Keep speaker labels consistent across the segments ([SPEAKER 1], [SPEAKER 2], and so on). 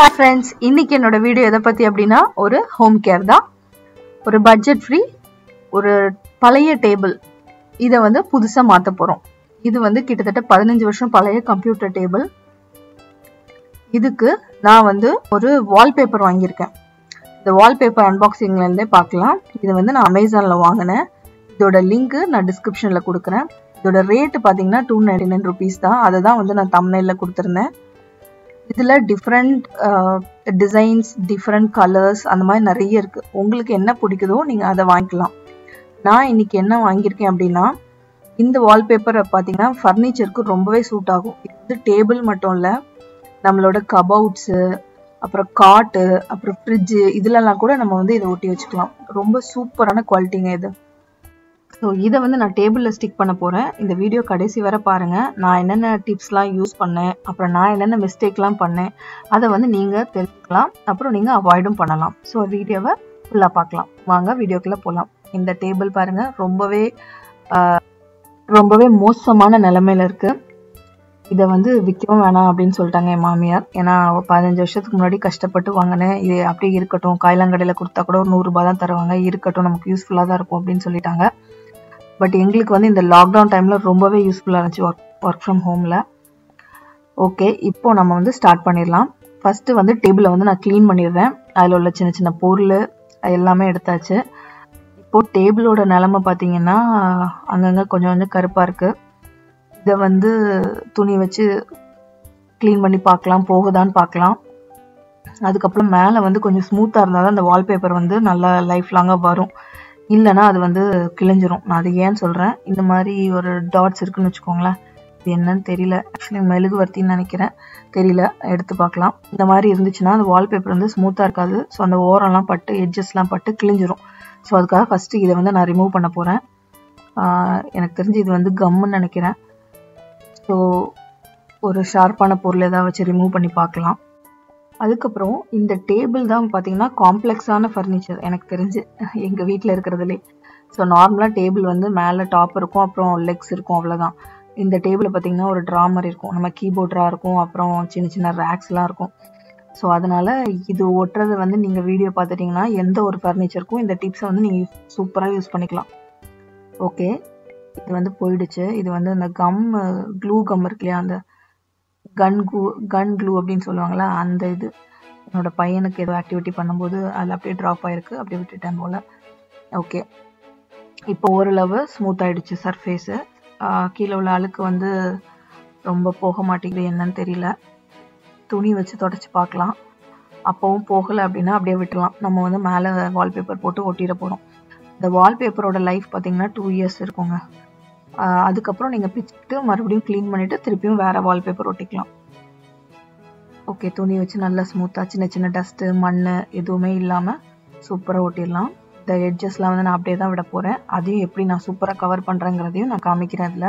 [SPEAKER 1] hi friends இன்னைக்கு என்னோட video எதை பற்றி அப்படின்னா ஒரு ஹோம் கேர் தான் ஒரு பட்ஜெட் ஃப்ரீ ஒரு பழைய டேபிள் இதை வந்து புதுசாக மாற்ற போகிறோம் இது வந்து கிட்டத்தட்ட பதினஞ்சு வருஷம் பழைய கம்ப்யூட்டர் டேபிள் இதுக்கு நான் வந்து ஒரு வால்பேப்பர் வாங்கியிருக்கேன் இந்த வால்பேப்பர் அன்பாக்சிங்லேருந்தே பார்க்கலாம் இது வந்து நான் அமேசானில் வாங்கினேன் இதோட லிங்க்கு நான் டிஸ்கிரிப்ஷனில் கொடுக்குறேன் இதோட ரேட்டு பார்த்தீங்கன்னா டூ நைன்டி நைன் ருபீஸ் தான் அதை தான் வந்து நான் தமிழில் கொடுத்துருந்தேன் இதில் டிஃப்ரெண்ட் டிசைன்ஸ் டிஃப்ரெண்ட் கலர்ஸ் அந்த மாதிரி நிறைய இருக்குது உங்களுக்கு என்ன பிடிக்குதோ நீங்கள் அதை வாங்கிக்கலாம் நான் இன்னைக்கு என்ன வாங்கியிருக்கேன் அப்படின்னா இந்த வால்பேப்பர் பார்த்தீங்கன்னா ஃபர்னிச்சருக்கு ரொம்பவே சூட் ஆகும் இது வந்து டேபிள் மட்டும் இல்லை நம்மளோட கபவுட்ஸு அப்புறம் காட்டு அப்புறம் ஃப்ரிட்ஜு இதுலலாம் கூட நம்ம வந்து இதை ஒட்டி வச்சுக்கலாம் ரொம்ப சூப்பரான குவாலிட்டிங்க இது ஸோ இதை வந்து நான் டேபிளில் ஸ்டிக் பண்ண போகிறேன் இந்த வீடியோ கடைசி வரை பாருங்கள் நான் என்னென்ன டிப்ஸ்லாம் யூஸ் பண்ணேன் அப்புறம் நான் என்னென்ன மிஸ்டேக்லாம் பண்ணேன் அதை வந்து நீங்கள் தெரிஞ்சுக்கலாம் அப்புறம் நீங்கள் அவாய்டும் பண்ணலாம் ஸோ வீடியோவை ஃபுல்லாக பார்க்கலாம் வாங்க வீடியோக்குள்ளே போகலாம் இந்த டேபிள் பாருங்கள் ரொம்பவே ரொம்பவே மோசமான நிலமையில இருக்குது இதை வந்து விற்கவும் வேணாம் அப்படின்னு சொல்லிட்டாங்க என் மாமியார் ஏன்னா பதினஞ்சு வருஷத்துக்கு முன்னாடி கஷ்டப்பட்டு வாங்கினேன் இது அப்படியே இருக்கட்டும் காய்லாங்கடையில் கொடுத்தா கூட ஒரு நூறுரூபா தான் தருவாங்க இருக்கட்டும் நமக்கு யூஸ்ஃபுல்லாக தான் இருக்கும் அப்படின்னு சொல்லிட்டாங்க பட் எங்களுக்கு வந்து இந்த லாக்டவுன் டைமில் ரொம்பவே யூஸ்ஃபுல்லாக இருந்துச்சு ஒர்க் ஒர்க் ஃப்ரம் ஹோமில் ஓகே இப்போ நம்ம வந்து ஸ்டார்ட் பண்ணிடலாம் ஃபஸ்ட்டு வந்து டேபிளை வந்து நான் க்ளீன் பண்ணிடுறேன் அதில் உள்ள சின்ன சின்ன பொருள் எல்லாமே எடுத்தாச்சு இப்போது டேபிளோட நிலமை பார்த்தீங்கன்னா அங்கங்கே கொஞ்சம் கொஞ்சம் கருப்பாக இருக்குது இதை வந்து துணி வச்சு க்ளீன் பண்ணி பார்க்கலாம் போகுதான்னு பார்க்கலாம் அதுக்கப்புறம் மேலே வந்து கொஞ்சம் ஸ்மூத்தாக இருந்தால் தான் அந்த வால்பேப்பர் வந்து நல்லா லைஃப் லாங்காக வரும் இல்லைன்னா அது வந்து கிழிஞ்சிரும் நான் அது ஏன்னு சொல்கிறேன் இந்த மாதிரி ஒரு டாட்ஸ் இருக்குன்னு வச்சுக்கோங்களேன் இது என்னன்னு தெரியல ஆக்சுவலி மெழுகுவர்த்தின்னு நினைக்கிறேன் தெரியல எடுத்து பார்க்கலாம் இந்த மாதிரி இருந்துச்சுன்னா அந்த வால்பேப்பர் வந்து ஸ்மூத்தாக இருக்காது ஸோ அந்த ஓரம்லாம் பட்டு எட்ஜஸ்லாம் பட்டு கிழிஞ்சிரும் ஸோ அதுக்காக ஃபஸ்ட்டு இதை வந்து நான் ரிமூவ் பண்ண போகிறேன் எனக்கு தெரிஞ்சு இது வந்து கம்முன்னு நினைக்கிறேன் ஸோ ஒரு ஷார்ப்பான பொருள் ஏதாவது வச்சு ரிமூவ் பண்ணி பார்க்கலாம் அதுக்கப்புறம் இந்த டேபிள் தான் பார்த்தீங்கன்னா காம்ப்ளெக்ஸான ஃபர்னிச்சர் எனக்கு தெரிஞ்சு எங்கள் வீட்டில் இருக்கிறதுலே ஸோ நார்மலாக டேபிள் வந்து மேலே டாப் இருக்கும் அப்புறம் லெக்ஸ் இருக்கும் அவ்வளோதான் இந்த டேபிளில் பார்த்தீங்கன்னா ஒரு ட்ராமர் இருக்கும் நம்ம கீபோர்ட் ட்ரா இருக்கும் அப்புறம் சின்ன சின்ன ரேக்ஸ்லாம் இருக்கும் ஸோ அதனால் இது ஒட்டுறது வந்து நீங்கள் வீடியோ பார்த்துட்டிங்கன்னா எந்த ஒரு ஃபர்னிச்சருக்கும் இந்த டிப்ஸை வந்து நீங்கள் சூப்பராக யூஸ் பண்ணிக்கலாம் ஓகே இது வந்து போயிடுச்சு இது வந்து அந்த கம் க்ளூ கம் இருக்கு இல்லையா அந்த கன் க்ளூ கன் க்ளூ அப்படின்னு சொல்லுவாங்களா அந்த இது என்னோட பையனுக்கு ஏதோ ஆக்டிவிட்டி பண்ணும்போது அதில் அப்படியே ட்ராப் ஆயிருக்கு அப்படியே விட்டுட்டேன் போல் ஓகே இப்போ ஓரளவு ஸ்மூத் ஆயிடுச்சு சர்ஃபேஸு கீழே உள்ள அழுக்கு வந்து ரொம்ப போக மாட்டேங்குது என்னன்னு தெரியல துணி வச்சு தொடச்சி பார்க்கலாம் அப்போவும் போகலை அப்படின்னா அப்படியே விட்டுலாம் நம்ம வந்து மேலே வால்பேப்பர் போட்டு ஒட்டிட போகிறோம் இந்த வால்பேப்பரோட லைஃப் பார்த்தீங்கன்னா டூ இயர்ஸ் இருக்குங்க அதுக்கப்புறம் நீங்கள் பிச்சுட்டு மறுபடியும் க்ளீன் பண்ணிவிட்டு திருப்பியும் வேறு வால்பேப்பர் ஒட்டிக்கலாம் ஓகே துணி வச்சு நல்லா ஸ்மூத்தாக சின்ன சின்ன டஸ்ட்டு மண் எதுவுமே இல்லாமல் சூப்பராக ஒட்டிடலாம் இந்த எட்ஜஸ்லாம் வந்து நான் அப்படியே தான் விட போகிறேன் அதையும் எப்படி நான் சூப்பராக கவர் பண்ணுறேங்கிறதையும் நான் காமிக்கிறேன் அதில்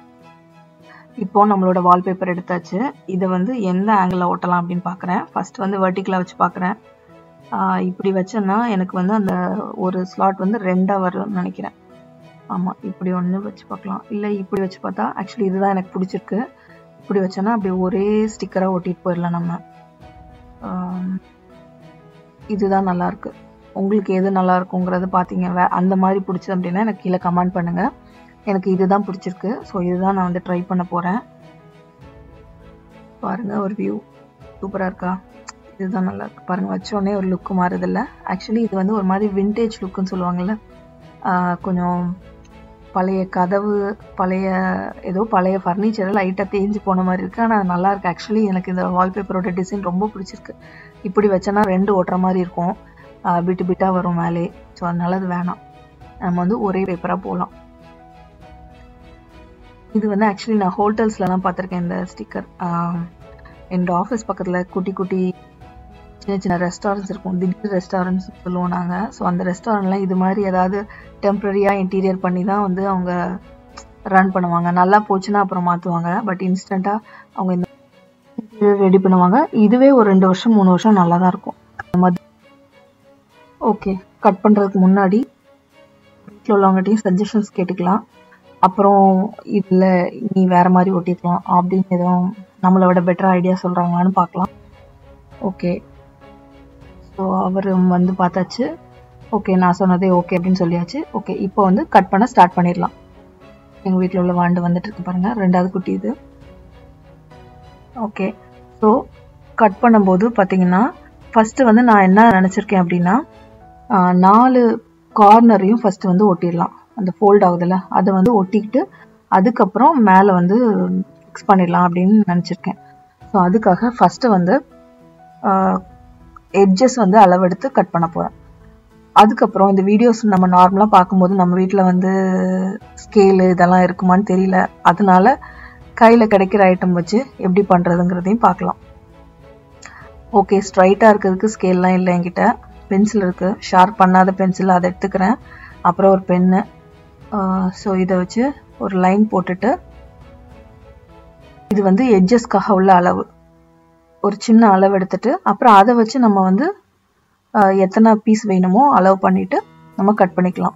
[SPEAKER 1] இப்போ நம்மளோட வால்பேப்பர் எடுத்தாச்சு இதை வந்து எந்த ஆங்கிளில் ஓட்டலாம் அப்படின்னு பார்க்குறேன் ஃபர்ஸ்ட் வந்து வெர்டிக்கலாக வச்சு பார்க்குறேன் இப்படி வச்சேன்னா எனக்கு வந்து அந்த ஒரு ஸ்லாட் வந்து ரெண்டாக வரும்னு நினைக்கிறேன் ஆமாம் இப்படி ஒன்று வச்சு பார்க்கலாம் இல்லை இப்படி வச்சு பார்த்தா ஆக்சுவலி இதுதான் எனக்கு பிடிச்சிருக்கு இப்படி வச்சோன்னா அப்படி ஒரே ஸ்டிக்கராக ஒட்டிட்டு போயிடலாம் நம்ம இதுதான் நல்லாயிருக்கு உங்களுக்கு எது நல்லா இருக்குங்கிறது பார்த்தீங்க வே அந்த மாதிரி பிடிச்சது அப்படின்னா எனக்கு கீழே கமெண்ட் பண்ணுங்கள் எனக்கு இதுதான் பிடிச்சிருக்கு ஸோ இதுதான் நான் வந்து ட்ரை பண்ண போகிறேன் பாருங்கள் ஒரு வியூ சூப்பராக இருக்கா இதுதான் நல்லா இருக்கு பாருங்கள் வச்சோடனே ஒரு லுக்கு மாறுதில்ல ஆக்சுவலி இது வந்து ஒரு மாதிரி விண்டேஜ் லுக்குன்னு சொல்லுவாங்கள்ல கொஞ்சம் பழைய கதவு பழைய ஏதோ பழைய ஃபர்னிச்சர் லைட்டாக தேஞ்சு போன மாதிரி இருக்குது ஆனால் நல்லா இருக்கு ஆக்சுவலி எனக்கு இந்த வால்பேப்பரோட டிசைன் ரொம்ப பிடிச்சிருக்கு இப்படி வச்சோன்னா ரெண்டு ஓட்டுற மாதிரி இருக்கும் பிட்டு பிட்டாக வரும் மேலே ஸோ அதனால அது வேணாம் நம்ம வந்து ஒரே பேப்பராக போகலாம் இது வந்து ஆக்சுவலி நான் ஹோட்டல்ஸ்லலாம் பார்த்துருக்கேன் இந்த ஸ்டிக்கர் என்னோட ஆஃபீஸ் பக்கத்தில் குட்டி குட்டி சின்ன சின்ன ரெஸ்டாரண்ட்ஸ் இருக்கும் திடீர் ரெஸ்டாரண்ட்ஸ் சொல்லுவோம் நாங்கள் ஸோ அந்த ரெஸ்டாரண்ட்லாம் இது மாதிரி ஏதாவது டெம்ப்ரரியாக இன்டீரியர் பண்ணி தான் வந்து அவங்க ரன் பண்ணுவாங்க நல்லா போச்சுன்னா அப்புறம் மாற்றுவாங்க பட் இன்ஸ்டண்ட்டாக அவங்க இந்த இன்டீரியர் ரெடி பண்ணுவாங்க இதுவே ஒரு ரெண்டு வருஷம் மூணு வருஷம் நல்லா தான் இருக்கும் அந்த மாதிரி ஓகே கட் பண்ணுறதுக்கு முன்னாடி வீட்டில் உள்ளவங்ககிட்டையும் சஜஷன்ஸ் கேட்டுக்கலாம் அப்புறம் இதில் நீ வேறு மாதிரி ஒட்டிக்கலாம் அப்படின்னு எதுவும் நம்மளை விட பெட்டர் ஐடியா சொல்கிறாங்களான்னு பார்க்கலாம் ஓகே ஸோ அவர் வந்து பார்த்தாச்சு ஓகே நான் சொன்னதே ஓகே அப்படின்னு சொல்லியாச்சு ஓகே இப்போ வந்து கட் பண்ண ஸ்டார்ட் பண்ணிடலாம் எங்கள் வீட்டில் உள்ள வாண்டு வந்துட்டு இருக்கு பாருங்க ரெண்டாவது குட்டி இது ஓகே ஸோ கட் பண்ணும்போது பார்த்தீங்கன்னா ஃபஸ்ட்டு வந்து நான் என்ன நினச்சிருக்கேன் அப்படின்னா ஆஹ், நாலு கார்னரையும் ஃபஸ்ட்டு வந்து ஒட்டிடலாம் அந்த ஃபோல்ட் ஆகுதுல்ல அதை வந்து ஒட்டிக்கிட்டு அதுக்கப்புறம் மேலே வந்து ஃபிக்ஸ் பண்ணிடலாம் அப்படின்னு நினச்சிருக்கேன் ஸோ அதுக்காக ஃபஸ்ட்டு வந்து எட்ஜஸ் வந்து அளவெடுத்து கட் பண்ண போகிறேன் அதுக்கப்புறம் இந்த வீடியோஸ் நம்ம நார்மலாக பார்க்கும்போது நம்ம வீட்டில் வந்து ஸ்கேலு இதெல்லாம் இருக்குமான்னு தெரியல அதனால கையில் கிடைக்கிற ஐட்டம் வச்சு எப்படி பண்ணுறதுங்கிறதையும் பார்க்கலாம் ஓகே ஸ்ட்ரைட்டாக இருக்கிறதுக்கு ஸ்கேல்லாம் இல்லை என்கிட்ட பென்சில் இருக்குது ஷார்ப் பண்ணாத பென்சில் அதை எடுத்துக்கிறேன் அப்புறம் ஒரு பென்னு ஸோ இதை வச்சு ஒரு லைன் போட்டுட்டு இது வந்து எட்ஜஸ்க்காக உள்ள அளவு ஒரு சின்ன அளவு எடுத்துட்டு அப்புறம் அதை வச்சு நம்ம வந்து ஆஹ், எத்தனை பீஸ் வேணுமோ அளவு பண்ணிட்டு நம்ம கட் பண்ணிக்கலாம்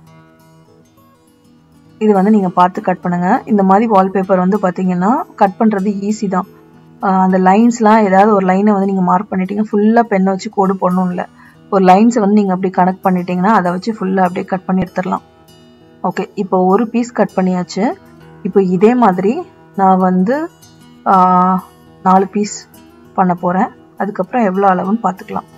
[SPEAKER 1] இது வந்து நீங்கள் பார்த்து கட் பண்ணுங்க இந்த மாதிரி வால்பேப்பர் வந்து பார்த்தீங்கன்னா கட் பண்ணுறது ஈஸி தான் ஆஹ், அந்த லைன்ஸ்லாம் ஏதாவது ஒரு லைனை வந்து நீங்கள் மார்க் பண்ணிட்டீங்க ஃபுல்லாக பெண்ணை வச்சு கோடு போடணும் இல்லை ஒரு லைன்ஸை வந்து நீங்கள் அப்படி கனெக்ட் பண்ணிட்டீங்கன்னா அதை வச்சு ஃபுல்லாக அப்படியே கட் பண்ணி எடுத்துடலாம் ஓகே இப்போ ஒரு பீஸ் கட் பண்ணியாச்சு இப்போ இதே மாதிரி நான் வந்து ஆஹ், நாலு பீஸ் பண்ண போகிறேன் அதுக்கப்புறம் எவ்வளோ அளவுன்னு பார்த்துக்கலாம்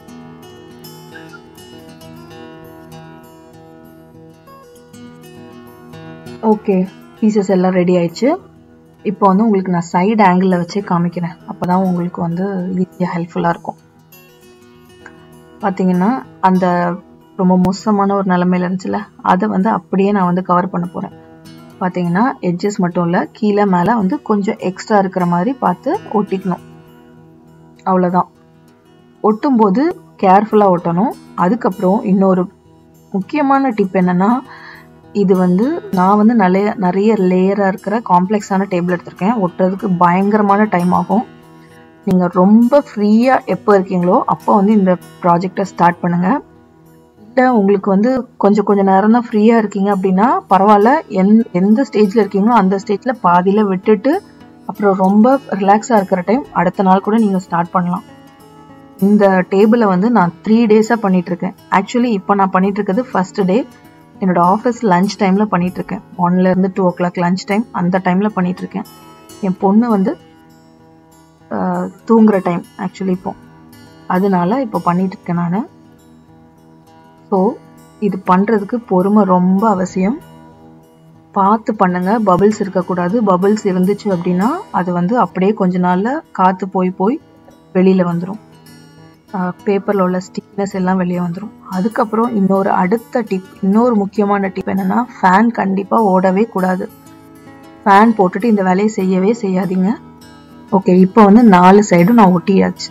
[SPEAKER 1] ஓகே பீசஸ் எல்லாம் ரெடி ஆயிடுச்சு இப்போ வந்து உங்களுக்கு நான் சைடு ஆங்கிளில் வச்சே காமிக்கிறேன் அப்போ தான் உங்களுக்கு வந்து ஈஸியாக ஹெல்ப்ஃபுல்லாக இருக்கும் பார்த்தீங்கன்னா அந்த ரொம்ப மோசமான ஒரு நிலமையில இருந்துச்சுல அதை வந்து அப்படியே நான் வந்து கவர் பண்ண போகிறேன் பார்த்தீங்கன்னா எட்ஜஸ் மட்டும் இல்லை கீழே மேலே வந்து கொஞ்சம் எக்ஸ்ட்ரா இருக்கிற மாதிரி பார்த்து ஒட்டிக்கணும் அவ்வளோதான் ஒட்டும்போது கேர்ஃபுல்லாக ஒட்டணும் அதுக்கப்புறம் இன்னொரு முக்கியமான டிப் என்னன்னா இது வந்து நான் வந்து நிறைய நிறைய லேயராக இருக்கிற காம்ப்ளெக்ஸான டேபிள் எடுத்திருக்கேன் ஒட்டுறதுக்கு பயங்கரமான டைம் ஆகும் நீங்கள் ரொம்ப ஃப்ரீயாக எப்போ இருக்கீங்களோ அப்போ வந்து இந்த ப்ராஜெக்டை ஸ்டார்ட் பண்ணுங்கள் இல்லை உங்களுக்கு வந்து கொஞ்சம் கொஞ்சம் நேரம் தான் ஃப்ரீயாக இருக்கீங்க அப்படின்னா பரவாயில்ல எந் எந்த ஸ்டேஜில் இருக்கீங்களோ அந்த ஸ்டேஜில் பாதியில் விட்டுட்டு அப்புறம் ரொம்ப ரிலாக்ஸாக இருக்கிற டைம் அடுத்த நாள் கூட நீங்கள் ஸ்டார்ட் பண்ணலாம் இந்த டேபிளை வந்து நான் த்ரீ டேஸாக பண்ணிட்டு இருக்கேன் ஆக்சுவலி இப்போ நான் பண்ணிட்டு இருக்கிறது ஃபர்ஸ்ட் டே என்னோட ஆஃபீஸ் லஞ்ச் டைமில் பண்ணிட்டு இருக்கேன் ஒன்ல இருந்து two o'clock lunch time அந்த டைமில் பண்ணிட்டு இருக்கேன் என் பொண்ணு வந்து ஆஹ், தூங்குற டைம் ஆக்சுவலி இப்போ அதனால இப்போ பண்ணிட்டு இருக்கேன் நான் ஸோ இது பண்ணுறதுக்கு பொறுமை ரொம்ப அவசியம் பார்த்து பண்ணுங்க பபிள்ஸ் இருக்கக்கூடாது பபிள்ஸ் இருந்துச்சு அப்படின்னா அது வந்து அப்படியே கொஞ்ச நாள்ல காற்று போய் போய் வெளியில வந்துடும் பேப்பரில் உள்ள ஸ்டிக்னஸ் எல்லாம் வெளியே வந்துடும் அதுக்கப்புறம் இன்னொரு அடுத்த டிப் இன்னொரு முக்கியமான டிப் என்னன்னா ஃபேன் கண்டிப்பாக ஓடவே கூடாது ஃபேன் போட்டுட்டு இந்த வேலையை செய்யவே செய்யாதீங்க ஓகே இப்போ வந்து நாலு சைடும் நான் ஒட்டியாச்சு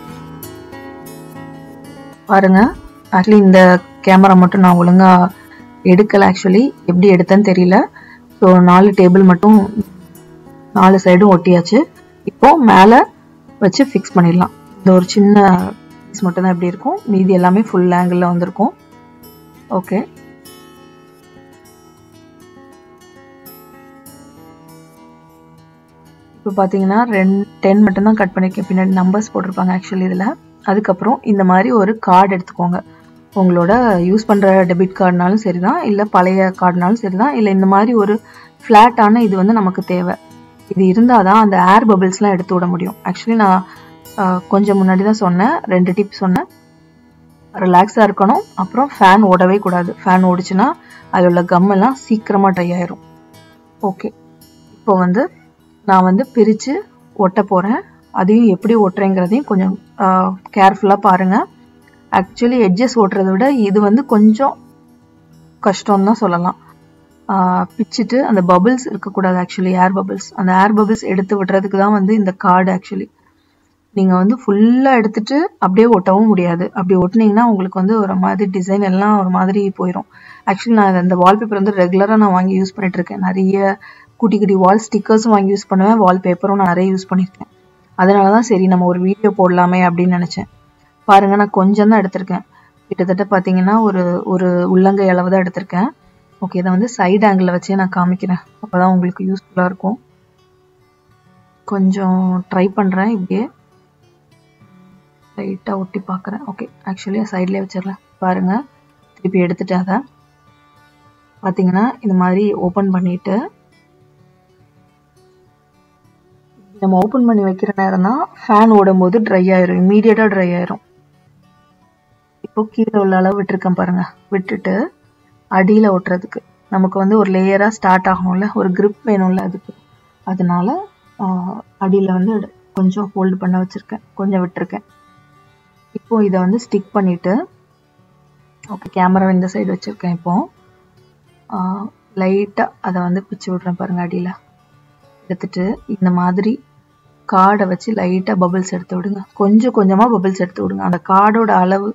[SPEAKER 1] பாருங்க ஆக்சுவலி இந்த கேமரா மட்டும் நான் ஒழுங்கா எடுக்கல ஆக்சுவலி எப்படி எடுத்தேன்னு தெரியல ஸோ நாலு டேபிள் மட்டும் நாலு சைடும் ஒட்டியாச்சு இப்போ மேலே வச்சு ஃபிக்ஸ் பண்ணிடலாம் இந்த ஒரு சின்ன பீஸ் மட்டும் தான் இப்படி இருக்கும் மீதி எல்லாமே ஃபுல் ஆங்கிளில் வந்திருக்கும் ஓகே இப்போ பார்த்தீங்கன்னா ரெண்டு டென் மட்டும்தான் கட் பண்ணியிருக்கேன் பின்னாடி நம்பர்ஸ் போட்டிருப்பாங்க ஆக்சுவலி இதில் அதுக்கப்புறம் இந்த மாதிரி ஒரு கார்டு எடுத்துக்கோங்க உங்களோட யூஸ் பண்ணுற டெபிட் கார்டுனாலும் சரி தான் இல்லை பழைய கார்டுனாலும் சரி தான் இல்லை இந்த மாதிரி ஒரு ஃப்ளாட்டான இது வந்து நமக்கு தேவை இது இருந்தால் தான் அந்த ஏர் பபிள்ஸ்லாம் எடுத்து விட முடியும் ஆக்சுவலி நான் ஆஹ், கொஞ்சம் முன்னாடி தான் சொன்னேன் ரெண்டு டிப் சொன்னேன் ரிலாக்ஸாக இருக்கணும் அப்புறம் ஃபேன் ஓடவே கூடாது ஃபேன் ஓடிச்சுன்னா அதில் உள்ள கம் எல்லாம் சீக்கிரமாக ட்ரை ஆயிரும் ஓகே இப்போ வந்து நான் வந்து பிரித்து ஒட்ட போகிறேன் அதையும் எப்படி ஒட்டுறேங்கிறதையும் கொஞ்சம் கேர்ஃபுல்லாக பாருங்கள் ஆக்சுவலி எட்ஜஸ் ஓட்டுறதை விட இது வந்து கொஞ்சம் கஷ்டம் தான் சொல்லலாம் ஆஹ் பிச்சிட்டு அந்த பபிள்ஸ் இருக்கக்கூடாது ஆக்சுவலி ஏர் பபிள்ஸ் அந்த ஏர் பபிள்ஸ் எடுத்து விடுறதுக்கு தான் வந்து இந்த கார்டு ஆக்சுவலி நீங்கள் வந்து ஃபுல்லாக எடுத்துட்டு அப்படியே ஒட்டவும் முடியாது அப்படி ஒட்டினீங்கன்னா உங்களுக்கு வந்து ஒரு மாதிரி டிசைன் எல்லாம் ஒரு மாதிரி போயிடும் ஆக்சுவலி நான் இந்த வால்பேப்பர் வந்து ரெகுலராக நான் வாங்கி யூஸ் பண்ணிட்டு இருக்கேன் நிறைய குட்டி குட்டி வால் ஸ்டிக்கர்ஸும் வாங்கி யூஸ் பண்ணுவேன் வால்பேப்பரும் நான் நிறைய யூஸ் பண்ணியிருக்கேன் அதனால தான் சரி நம்ம ஒரு வீடியோ போடலாமே அப்படின்னு நினச்சேன் பாருங்க நான் கொஞ்சம் தான் எடுத்திருக்கேன் கிட்டத்தட்ட பார்த்தீங்கன்னா ஒரு ஒரு உள்ளங்கை அளவு தான் எடுத்திருக்கேன் ஓகே இதை வந்து சைடு ஆங்கிளில் வச்சே நான் காமிக்கிறேன் அப்போ தான் உங்களுக்கு யூஸ்ஃபுல்லாக இருக்கும் கொஞ்சம் ட்ரை பண்ணுறேன் இப்படியே லைட்டாக ஒட்டி பார்க்குறேன் ஓகே ஆக்சுவலி சைட்லேயே வச்சிடலாம் பாருங்கள் திருப்பி எடுத்துட்டு அதை பார்த்தீங்கன்னா இந்த மாதிரி ஓப்பன் பண்ணிட்டு நம்ம ஓப்பன் பண்ணி வைக்கிற நேரம் தான் ஃபேன் ஓடும்போது ட்ரை ஆயிரும் இம்மீடியட்டாக ட்ரை ஆயிரும் இப்போ கீழே உள்ள அளவு விட்டுருக்கேன் பாருங்க விட்டுட்டு அடியில் ஒட்டுறதுக்கு நமக்கு வந்து ஒரு லேயராக ஸ்டார்ட் ஆகணும்ல ஒரு grip வேணும்ல அதுக்கு அதனால அடியில் வந்து கொஞ்சம் ஹோல்டு பண்ண வச்சுருக்கேன் கொஞ்சம் விட்டுருக்கேன் இப்போ இதை வந்து ஸ்டிக் பண்ணிவிட்டு ஓகே கேமரா இந்த சைடு வச்சுருக்கேன் இப்போ லைட்டாக அதை வந்து பிச்சு விட்றேன் பாருங்கள் அடியில் எடுத்துட்டு இந்த மாதிரி கார்டை வச்சு லைட்டாக பபிள்ஸ் எடுத்து விடுங்க கொஞ்சம் கொஞ்சமாக பபிள்ஸ் எடுத்து விடுங்க அந்த கார்டோட அளவு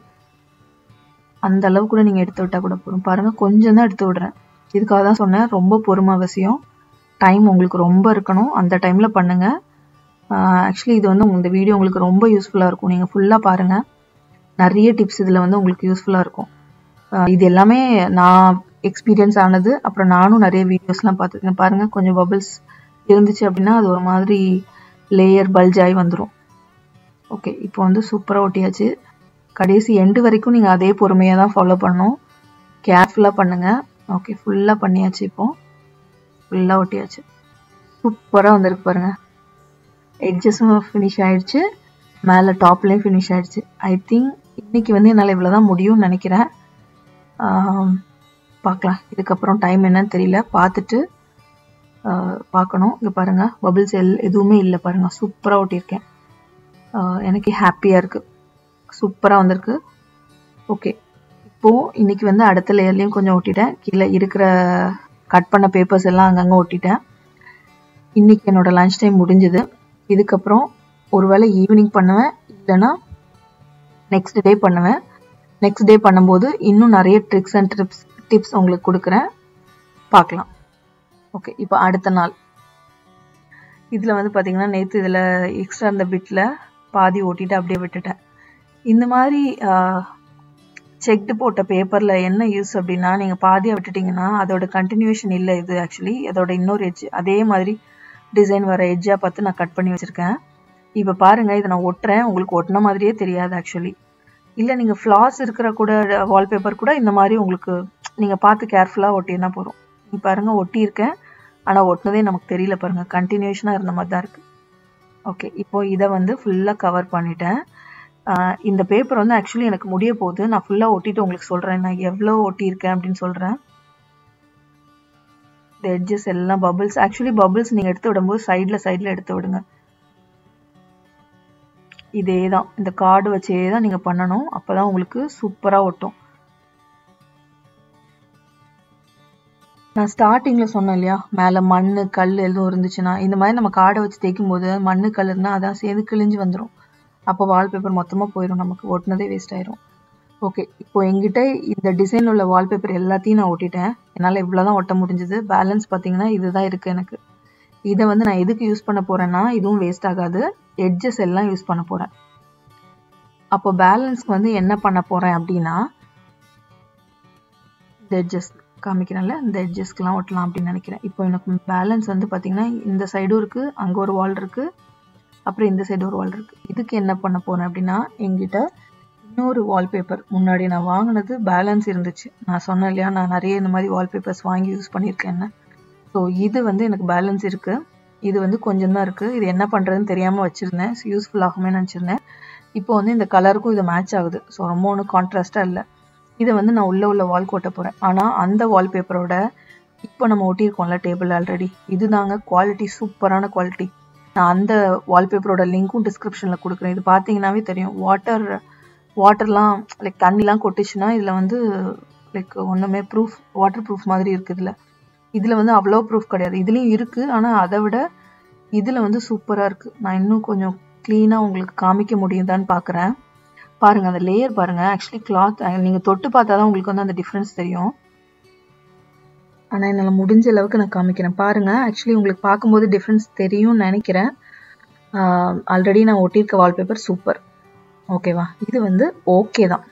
[SPEAKER 1] அந்த அளவு கூட நீங்கள் எடுத்து விட்டால் கூட போதும் பாருங்கள் கொஞ்சம் தான் எடுத்து விடுறேன் இதுக்காக தான் சொன்னேன் ரொம்ப பொறுமை அவசியம் டைம் உங்களுக்கு ரொம்ப இருக்கணும் அந்த டைமில் பண்ணுங்கள் ஆக்சுவலி இது வந்து இந்த வீடியோ உங்களுக்கு ரொம்ப யூஸ்ஃபுல்லாக இருக்கும் நீங்கள் ஃபுல்லாக பாருங்கள் நிறைய டிப்ஸ் இதில் வந்து உங்களுக்கு யூஸ்ஃபுல்லாக இருக்கும் ஆஹ் இது எல்லாமே நான் எக்ஸ்பீரியன்ஸ் ஆனது அப்புறம் நானும் நிறைய வீடியோஸ்லாம் பார்த்துருக்கேன் பாருங்கள் கொஞ்சம் பபிள்ஸ் இருந்துச்சு அப்படின்னா அது ஒரு மாதிரி லேயர் பல்ஜ் ஆகி வந்துடும் ஓகே இப்போ வந்து சூப்பராக ஒட்டியாச்சு கடைசி எண்டு வரைக்கும் நீங்கள் அதே பொறுமையாக தான் ஃபாலோ பண்ணணும் கேர்ஃபுல்லாக பண்ணுங்கள் ஓகே ஃபுல்லாக பண்ணியாச்சு இப்போ ஃபுல்லாக ஒட்டியாச்சு சூப்பராக வந்திருக்கு பாருங்கள் எட்ஜஸும் ஃபினிஷ் ஆயிடுச்சு மேலே டாப்லேயும் ஃபினிஷ் ஆயிடுச்சு ஐ திங்க் இன்னைக்கு வந்து என்னால் இவ்வளோ தான் முடியும்னு நினைக்கிறேன் ஆம், பார்க்கலாம் இதுக்கப்புறம் டைம் என்னன்னு தெரியல பார்த்துட்டு ஆஹ், பார்க்கணும் இங்கே பாருங்கள் பபிள்ஸ் எல் எதுவுமே இல்லை பாருங்கள் சூப்பராக ஒட்டியிருக்கேன் ஆஹ், எனக்கு ஹாப்பியாக இருக்குது சூப்பராக வந்திருக்கு ஓகே இப்போது இன்னைக்கு வந்து அடுத்த லேயர்லேயும் கொஞ்சம் ஒட்டிட்டேன் கீழே இருக்கிற கட் பண்ண பேப்பர்ஸ் எல்லாம் அங்கங்கே ஒட்டிட்டேன் இன்னைக்கு என்னோட லஞ்ச் டைம் முடிஞ்சுது இதுக்கப்புறம் ஒருவேளை ஈவினிங் பண்ணுவேன் இல்லைன்னா நெக்ஸ்ட் டே பண்ணுவேன் நெக்ஸ்ட் டே பண்ணும்போது இன்னும் நிறைய ட்ரிக்ஸ் அண்ட் ட்ரிப்ஸ் டிப்ஸ் உங்களுக்கு கொடுக்குறேன் பார்க்கலாம் ஓகே இப்போ அடுத்த நாள் இதில் வந்து பார்த்தீங்கன்னா நேற்று இதில் எக்ஸ்ட்ரா அந்த பிட்டில் பாதி ஓட்டிட்டு அப்படியே விட்டுட்டேன் இந்த மாதிரி செக்டு போட்ட பேப்பரில் என்ன யூஸ் அப்படின்னா நீங்கள் பாதியாக விட்டுட்டீங்கன்னா அதோட கண்டினியூஷன் இல்லை இது ஆக்சுவலி அதோட இன்னொரு எட்ஜ் அதே மாதிரி டிசைன் வர எட்ஜாக பார்த்து நான் கட் பண்ணி வச்சுருக்கேன் இப்போ பாருங்கள் இதை நான் ஒட்டுறேன் உங்களுக்கு ஒட்டின மாதிரியே தெரியாது ஆக்சுவலி இல்லை நீங்கள் ஃப்ளாஸ் இருக்கிற கூட வால்பேப்பர் கூட இந்த மாதிரி உங்களுக்கு நீங்கள் பார்த்து கேர்ஃபுல்லாக ஒட்டினா போதும் நீ பாருங்கள் ஒட்டியிருக்கேன் ஆனால் ஒட்டினதே நமக்கு தெரியல பாருங்கள் கண்டினியூஷனாக இருந்த மாதிரி தான் இருக்குது ஓகே இப்போ இதை வந்து ஃபுல்லாக கவர் பண்ணிட்டேன் ஆஹ் இந்த பேப்பர் வந்து ஆக்சுவலி எனக்கு முடிய போகுது நான் ஃபுல்லாக ஒட்டிட்டு உங்களுக்கு சொல்கிறேன் நான் எவ்வளோ ஒட்டியிருக்கேன் அப்படின்னு சொல்கிறேன் இந்த எட்ஜஸ் எல்லாம் பபிள்ஸ் ஆக்சுவலி பபிள்ஸ் நீங்கள் எடுத்து விடும்போது சைடில் சைடில் எடுத்து விடுங்க இதே தான் இந்த கார்டு வச்சே தான் நீங்கள் பண்ணணும் அப்போ தான் உங்களுக்கு சூப்பராக ஒட்டும் நான் ஸ்டார்டிங்கில் சொன்னேன் இல்லையா மேலே மண் கல் எதுவும் இருந்துச்சுன்னா இந்த மாதிரி நம்ம கார்டை வச்சு தேய்க்கும் போது மண் கல் இருந்தால் அதான் சேர்ந்து கிழிஞ்சு வந்துடும் அப்போ வால்பேப்பர் மொத்தமாக போயிடும் நமக்கு ஒட்டினதே வேஸ்ட் ஆயிரும் ஓகே இப்போ எங்கிட்ட இந்த டிசைன் உள்ள வால்பேப்பர் எல்லாத்தையும் நான் ஒட்டிட்டேன் என்னால் இவ்வளோ தான் ஒட்ட முடிஞ்சது பேலன்ஸ் பார்த்தீங்கன்னா இதுதான் இருக்குது எனக்கு இதை வந்து நான் எதுக்கு யூஸ் பண்ண போகிறேன்னா இதுவும் வேஸ்ட் ஆகாது எட்ஜஸ் எல்லாம் யூஸ் பண்ண போகிறேன் அப்போ பேலன்ஸ்க்கு வந்து என்ன பண்ண போகிறேன் அப்படின்னா இந்த எட்ஜஸ் காமிக்கிறேன்ல இந்த எட்ஜஸ்க்கெலாம் ஒட்டலாம் அப்படின்னு நினைக்கிறேன் இப்போ எனக்கு பேலன்ஸ் வந்து பார்த்தீங்கன்னா இந்த சைடும் இருக்குது அங்கே ஒரு வால் இருக்குது அப்புறம் இந்த சைடு ஒரு வால் இருக்குது இதுக்கு என்ன பண்ண போகிறேன் அப்படின்னா எங்கிட்ட இன்னொரு வால்பேப்பர் முன்னாடி நான் வாங்கினது பேலன்ஸ் இருந்துச்சு நான் சொன்னேன் இல்லையா நான் நிறைய இந்த மாதிரி வால்பேப்பர்ஸ் வாங்கி யூஸ் பண்ணியிருக்கேன்னு ஸோ இது வந்து எனக்கு பேலன்ஸ் இருக்குது இது வந்து கொஞ்சம் தான் இருக்குது இது என்ன பண்ணுறதுன்னு தெரியாமல் வச்சுருந்தேன் யூஸ்ஃபுல் ஆகுமே நினச்சிருந்தேன் இப்போ வந்து இந்த கலருக்கும் இது மேட்ச் ஆகுது ஸோ ரொம்ப ஒன்றும் கான்ட்ராஸ்டாக இல்லை இதை வந்து நான் உள்ளே உள்ள வால் கொட்ட போகிறேன் ஆனால் அந்த வால்பேப்பரோட இப்போ நம்ம ஒட்டியிருக்கோம்ல டேபிள் ஆல்ரெடி இது தாங்க குவாலிட்டி சூப்பரான குவாலிட்டி நான் அந்த வால்பேப்பரோட லிங்க்கும் டிஸ்கிரிப்ஷனில் கொடுக்குறேன் இது பார்த்தீங்கன்னாவே தெரியும் வாட்டர் வாட்டர்லாம் லைக் தண்ணிலாம் கொட்டுச்சுன்னா இதில் வந்து லைக் ஒன்றுமே ப்ரூஃப் வாட்டர் ப்ரூஃப் மாதிரி இருக்குது இதில் இதில் வந்து அவ்வளோ ப்ரூஃப் கிடையாது இதுலேயும் இருக்குது ஆனால் அதை விட இதில் வந்து சூப்பராக இருக்குது நான் இன்னும் கொஞ்சம் க்ளீனாக உங்களுக்கு காமிக்க முடியுதான்னு பார்க்குறேன் பாருங்கள் அந்த லேயர் பாருங்கள் ஆக்சுவலி கிளாத் நீங்கள் தொட்டு பார்த்தா தான் உங்களுக்கு வந்து அந்த டிஃப்ரென்ஸ் தெரியும் ஆனால் என்னால் முடிஞ்ச அளவுக்கு நான் காமிக்கிறேன் பாருங்கள் ஆக்சுவலி உங்களுக்கு பார்க்கும்போது டிஃப்ரென்ஸ் தெரியும்னு நினைக்கிறேன் ஆல்ரெடி நான் ஒட்டியிருக்க வால்பேப்பர் சூப்பர் ஓகேவா இது வந்து ஓகே தான்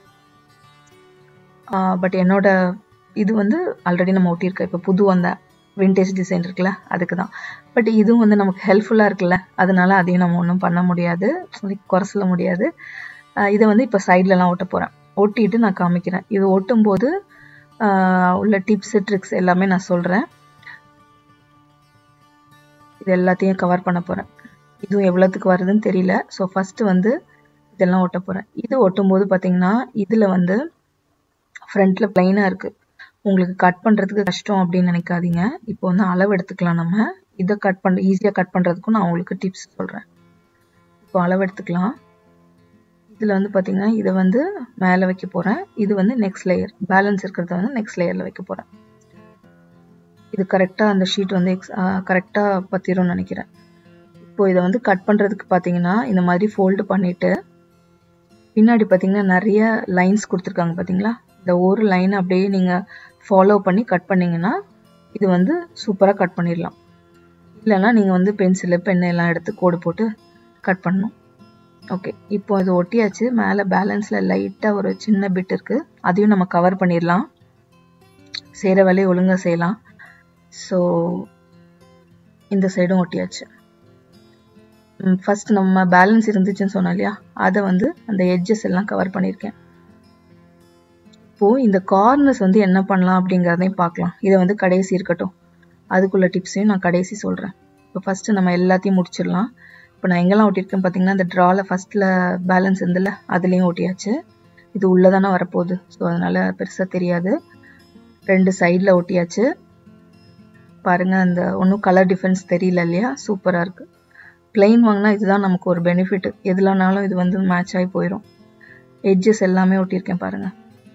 [SPEAKER 1] பட் என்னோட இது வந்து ஆல்ரெடி நம்ம ஒட்டியிருக்க இப்போ புது அந்த விண்டேஜ் டிசைன் இருக்குல்ல அதுக்கு தான் பட் இதுவும் வந்து நமக்கு ஹெல்ப்ஃபுல்லாக இருக்குல்ல அதனால அதையும் நம்ம ஒன்றும் பண்ண முடியாது குறை சொல்ல முடியாது இதை வந்து இப்போ சைட்லலாம் ஒட்ட போகிறேன் ஒட்டிட்டு நான் காமிக்கிறேன் இது ஒட்டும் போது உள்ள டிப்ஸு ட்ரிக்ஸ் எல்லாமே நான் சொல்கிறேன் இது எல்லாத்தையும் கவர் பண்ண போகிறேன் இதுவும் எவ்வளோத்துக்கு வருதுன்னு தெரியல ஸோ ஃபஸ்ட்டு வந்து இதெல்லாம் ஒட்ட போகிறேன் இது ஒட்டும் போது பார்த்தீங்கன்னா இதில் வந்து ஃப்ரண்ட்டில் ப்ளைனாக இருக்குது உங்களுக்கு கட் பண்ணுறதுக்கு கஷ்டம் அப்படின்னு நினைக்காதீங்க இப்போ வந்து அளவு எடுத்துக்கலாம் நம்ம இதை கட் பண்ண ஈஸியாக கட் பண்ணுறதுக்கும் நான் உங்களுக்கு டிப்ஸ் சொல்கிறேன் இப்போ அளவு எடுத்துக்கலாம் இதில் வந்து பார்த்தீங்கன்னா இதை வந்து மேலே வைக்க போகிறேன் இது வந்து நெக்ஸ்ட் லேயர் பேலன்ஸ் இருக்கிறத வந்து நெக்ஸ்ட் லேயரில் வைக்க போகிறேன் இது கரெக்டாக அந்த ஷீட் வந்து எக்ஸ் கரெக்டாக பற்றிரும்னு நினைக்கிறேன் இப்போ இதை வந்து கட் பண்ணுறதுக்கு பார்த்தீங்கன்னா இந்த மாதிரி ஃபோல்டு பண்ணிவிட்டு பின்னாடி பார்த்தீங்கன்னா நிறைய லைன்ஸ் கொடுத்துருக்காங்க பார்த்தீங்களா இந்த ஒரு லைன் அப்படியே நீங்கள் ஃபாலோ பண்ணி கட் பண்ணிங்கன்னா இது வந்து சூப்பராக கட் பண்ணிடலாம் இல்லைன்னா நீங்கள் வந்து பென்சிலு பென் எல்லாம் எடுத்து கோடு போட்டு கட் பண்ணணும் ஓகே இப்போ இது ஒட்டியாச்சு மேலே பேலன்ஸில் லைட்டாக ஒரு சின்ன பிட் இருக்குது அதையும் நம்ம கவர் பண்ணிடலாம் செய்கிற வேலையை ஒழுங்காக செய்யலாம் ஸோ இந்த சைடும் ஒட்டியாச்சு ஃபர்ஸ்ட் நம்ம பேலன்ஸ் இருந்துச்சுன்னு சொன்னோம் இல்லையா அதை வந்து அந்த எட்ஜஸ் எல்லாம் கவர் பண்ணியிருக்கேன் இப்போது இந்த கார்னர்ஸ் வந்து என்ன பண்ணலாம் அப்படிங்கிறதையும் பார்க்கலாம் இதை வந்து கடைசி இருக்கட்டும் அதுக்குள்ள டிப்ஸையும் நான் கடைசி சொல்கிறேன் இப்போ ஃபஸ்ட்டு நம்ம எல்லாத்தையும் முடிச்சிடலாம் இப்போ நான் எங்கெல்லாம் ஒட்டியிருக்கேன் பார்த்தீங்கன்னா இந்த ட்ராவில் ஃபஸ்ட்டில் பேலன்ஸ் இருந்தில்ல அதுலேயும் ஒட்டியாச்சு இது உள்ளே தானே வரப்போகுது ஸோ அதனால் பெருசாக தெரியாது ரெண்டு சைடில் ஒட்டியாச்சு பாருங்கள் அந்த ஒன்றும் கலர் டிஃப்ரென்ஸ் தெரியல இல்லையா சூப்பராக இருக்குது பிளெயின் வாங்கினா இதுதான் நமக்கு ஒரு பெனிஃபிட் எதுலனாலும் இது வந்து மேட்ச் ஆகி போயிடும் எட்ஜஸ் எல்லாமே ஒட்டியிருக்கேன் பாருங்கள்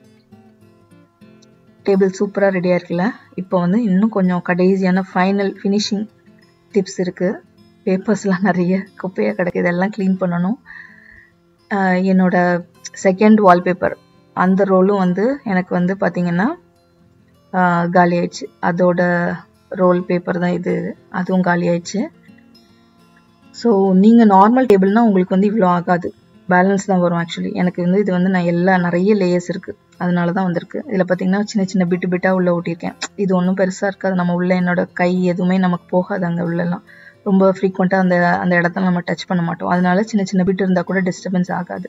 [SPEAKER 1] டேபிள் சூப்பராக ரெடியாக இருக்குல்ல இப்போ வந்து இன்னும் கொஞ்சம் கடைசியான ஃபைனல் ஃபினிஷிங் டிப்ஸ் இருக்குது பேப்பர்ஸ்லாம் நிறைய குப்பையாக கிடக்கு இதெல்லாம் க்ளீன் பண்ணணும் என்னோட செகண்ட் வால்பேப்பர் அந்த ரோலும் வந்து எனக்கு வந்து பார்த்திங்கன்னா காலி ஆயிடுச்சு அதோட ரோல் பேப்பர் தான் இது அதுவும் காலி ஆயிடுச்சு ஸோ நீங்கள் நார்மல் டேபிள்னால் உங்களுக்கு வந்து இவ்வளோ ஆகாது பேலன்ஸ் தான் வரும் ஆக்சுவலி எனக்கு வந்து இது வந்து நான் எல்லா நிறைய லேயர்ஸ் இருக்குது அதனால தான் வந்திருக்கு இதில் பார்த்தீங்கன்னா சின்ன சின்ன பிட்டு பிட்டாக உள்ளே ஓட்டியிருக்கேன் இது ஒன்றும் பெருசாக இருக்காது நம்ம உள்ள என்னோட கை எதுவுமே நமக்கு போகாது அங்கே உள்ளெல்லாம் ரொம்ப ஃப்ரீக்வெண்ட்டாக அந்த அந்த இடத்த நம்ம டச் பண்ண மாட்டோம் அதனால சின்ன சின்ன பிட் இருந்தால் கூட டிஸ்டர்பன்ஸ் ஆகாது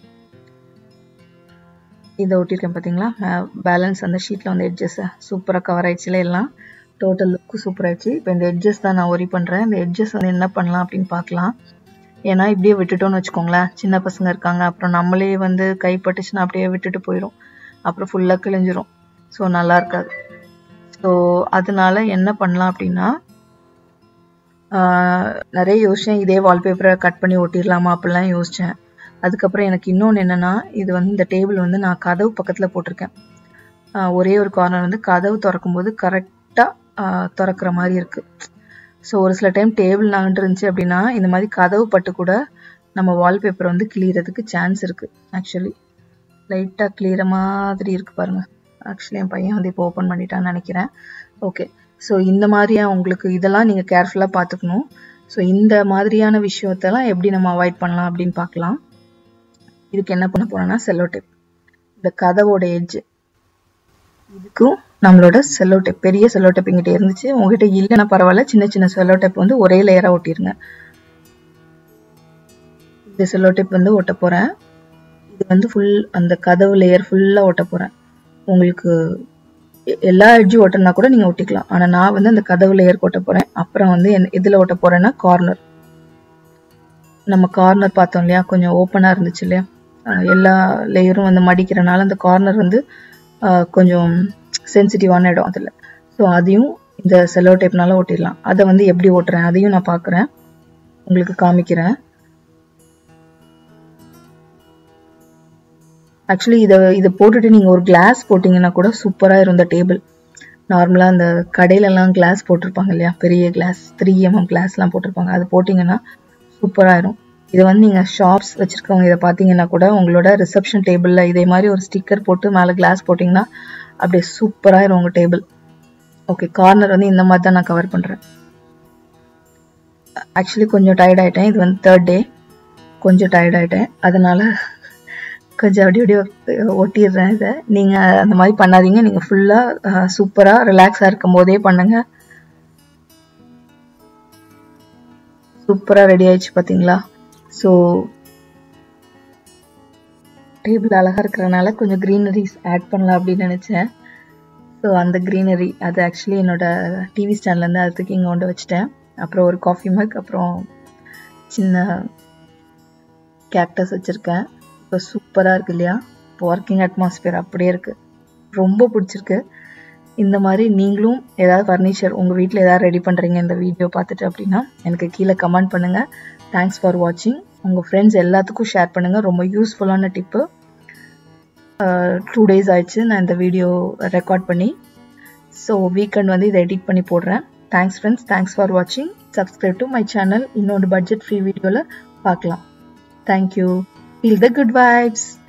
[SPEAKER 1] இதை ஒட்டியிருக்கேன் பார்த்தீங்களா பேலன்ஸ் அந்த ஷீட்டில் வந்து எட்ஜஸ்ஸை சூப்பராக கவர் ஆயிடுச்சுல எல்லாம் டோட்டல் லுக்கு சூப்பர் ஆயிடுச்சு இப்போ இந்த எட்ஜஸ் தான் நான் ஒரி பண்ணுறேன் இந்த எட்ஜஸ் வந்து என்ன பண்ணலாம் அப்படின்னு பார்க்கலாம் ஏன்னா இப்படியே விட்டுட்டோம்னு வச்சுக்கோங்களேன் சின்ன பசங்க இருக்காங்க அப்புறம் நம்மளே வந்து கைப்பட்டுச்சுன்னா அப்படியே விட்டுட்டு போயிடும் அப்புறம் ஃபுல்லாக கிழிஞ்சிரும் ஸோ நல்லா இருக்காது ஸோ அதனால என்ன பண்ணலாம் அப்படின்னா நிறைய யோசித்தேன் இதே வால்பேப்பரை கட் பண்ணி ஒட்டிடலாமா அப்படிலாம் யோசித்தேன் அதுக்கப்புறம் எனக்கு இன்னொன்று என்னென்னா இது வந்து இந்த டேபிள் வந்து நான் கதவு பக்கத்தில் போட்டிருக்கேன் ஒரே ஒரு கார்னர் வந்து கதவு திறக்கும்போது கரெக்டாக திறக்கிற மாதிரி இருக்குது ஸோ ஒரு சில டைம் டேபிள் நாங்கிட்டு இருந்துச்சு அப்படின்னா இந்த மாதிரி கதவு பட்டு கூட நம்ம வால்பேப்பர் வந்து கிளியறதுக்கு சான்ஸ் இருக்குது ஆக்சுவலி லைட்டாக கிளியற மாதிரி இருக்குது பாருங்கள் ஆக்சுவலி என் பையன் வந்து இப்போ ஓப்பன் பண்ணிட்டான்னு நினைக்கிறேன் ஓகே ஸோ இந்த மாதிரியாக உங்களுக்கு இதெல்லாம் நீங்கள் கேர்ஃபுல்லாக பார்த்துக்கணும் ஸோ இந்த மாதிரியான விஷயத்தெல்லாம் எப்படி நம்ம அவாய்ட் பண்ணலாம் அப்படின்னு பார்க்கலாம் இதுக்கு என்ன பண்ண போறோம்னா செல்லோ டேப் இந்த கதவோட எட்ஜ் இதுக்கும் நம்மளோட செல்லோ டேப் பெரிய செல்லோ டேப் இங்கிட்ட இருந்துச்சு உங்ககிட்ட இல்லைன்னா பரவாயில்ல சின்ன சின்ன செல்லோ டேப் வந்து ஒரே லேயரா ஒட்டிருங்க இந்த செல்லோ டேப் வந்து ஒட்ட போறேன் இது வந்து ஃபுல் அந்த கதவு லேயர் ஃபுல்லா ஒட்ட போறேன் உங்களுக்கு எல்லா எட்ஜும் ஒட்டினா கூட நீங்க ஒட்டிக்கலாம் ஆனா நான் வந்து அந்த கதவு லேயர் ஒட்ட போறேன் அப்புறம் வந்து எதுல ஒட்ட போறேன்னா கார்னர் நம்ம கார்னர் பார்த்தோம் இல்லையா கொஞ்சம் ஓப்பனா இருந்துச்சு இல்லையா எல்லா லேயரும் வந்து மடிக்கிறனால அந்த கார்னர் வந்து கொஞ்சம் சென்சிட்டிவான இடம் அதில் ஸோ அதையும் இந்த செல்லோ டேப்னால ஒட்டிடலாம் அதை வந்து எப்படி ஓட்டுறேன் அதையும் நான் பார்க்குறேன் உங்களுக்கு காமிக்கிறேன் ஆக்சுவலி இதை இதை போட்டுட்டு நீங்கள் ஒரு கிளாஸ் போட்டிங்கன்னா கூட சூப்பராக இருந்த டேபிள் நார்மலாக அந்த கடையிலலாம் கிளாஸ் போட்டிருப்பாங்க இல்லையா பெரிய கிளாஸ் த்ரீ எம்எம் கிளாஸ்லாம் போட்டிருப்பாங்க அது போட்டிங்கன்னா சூப்பராகிரும் இதை வந்து நீங்கள் ஷாப்ஸ் வச்சுருக்கவங்க இதை பார்த்தீங்கன்னா கூட உங்களோட ரிசப்ஷன் டேபிளில் இதே மாதிரி ஒரு ஸ்டிக்கர் போட்டு மேலே கிளாஸ் போட்டிங்கன்னா அப்படியே சூப்பராகிரும் உங்கள் டேபிள் ஓகே கார்னர் வந்து இந்த மாதிரி தான் நான் கவர் பண்ணுறேன் ஆக்சுவலி கொஞ்சம் டயர்ட் ஆகிட்டேன் இது வந்து தேர்ட் டே கொஞ்சம் டயர்ட் ஆகிட்டேன் அதனால் கொஞ்சம் அப்படி அப்படியே ஒட்டிடுறேன் இதை நீங்கள் அந்த மாதிரி பண்ணாதீங்க நீங்கள் ஃபுல்லாக சூப்பராக ரிலாக்ஸாக இருக்கும் போதே பண்ணுங்கள் சூப்பராக ரெடி ஆயிடுச்சு பார்த்தீங்களா ஸோ டேபிள் அழகாக இருக்கிறனால கொஞ்சம் க்ரீனரிஸ் ஆட் பண்ணலாம் அப்படின்னு நினச்சேன் ஸோ அந்த க்ரீனரி அது ஆக்சுவலி என்னோட டிவி ஸ்டாண்ட்லேருந்து அதுக்கு இங்கே கொண்டு வச்சுட்டேன் அப்புறம் ஒரு காஃபி மக் அப்புறம் சின்ன கேக்டஸ் வச்சுருக்கேன் இப்போ சூப்பராக இருக்கு இல்லையா இப்போ ஒர்க்கிங் அட்மாஸ்பியர் அப்படியே இருக்குது ரொம்ப பிடிச்சிருக்கு இந்த மாதிரி நீங்களும் ஏதாவது ஃபர்னிச்சர் உங்கள் வீட்டில் ஏதாவது ரெடி பண்ணுறீங்க இந்த வீடியோ பார்த்துட்டு அப்படின்னா எனக்கு கீழே கமெண்ட் பண்ணுங்கள் தேங்க்ஸ் ஃபார் வாட்சிங் உங்கள் ஃப்ரெண்ட்ஸ் எல்லாத்துக்கும் ஷேர் பண்ணுங்கள் ரொம்ப யூஸ்ஃபுல்லான டிப்பு டூ டேஸ் ஆயிடுச்சு நான் இந்த வீடியோ ரெக்கார்ட் பண்ணி ஸோ வீக்கெண்ட் வந்து இதை எடிட் பண்ணி போடுறேன் தேங்க்ஸ் ஃப்ரெண்ட்ஸ் தேங்க்ஸ் ஃபார் வாட்சிங் சப்ஸ்கிரைப் டு மை சேனல் இன்னொரு பட்ஜெட் ஃப்ரீ வீடியோவில் பார்க்கலாம் thank you feel the good vibes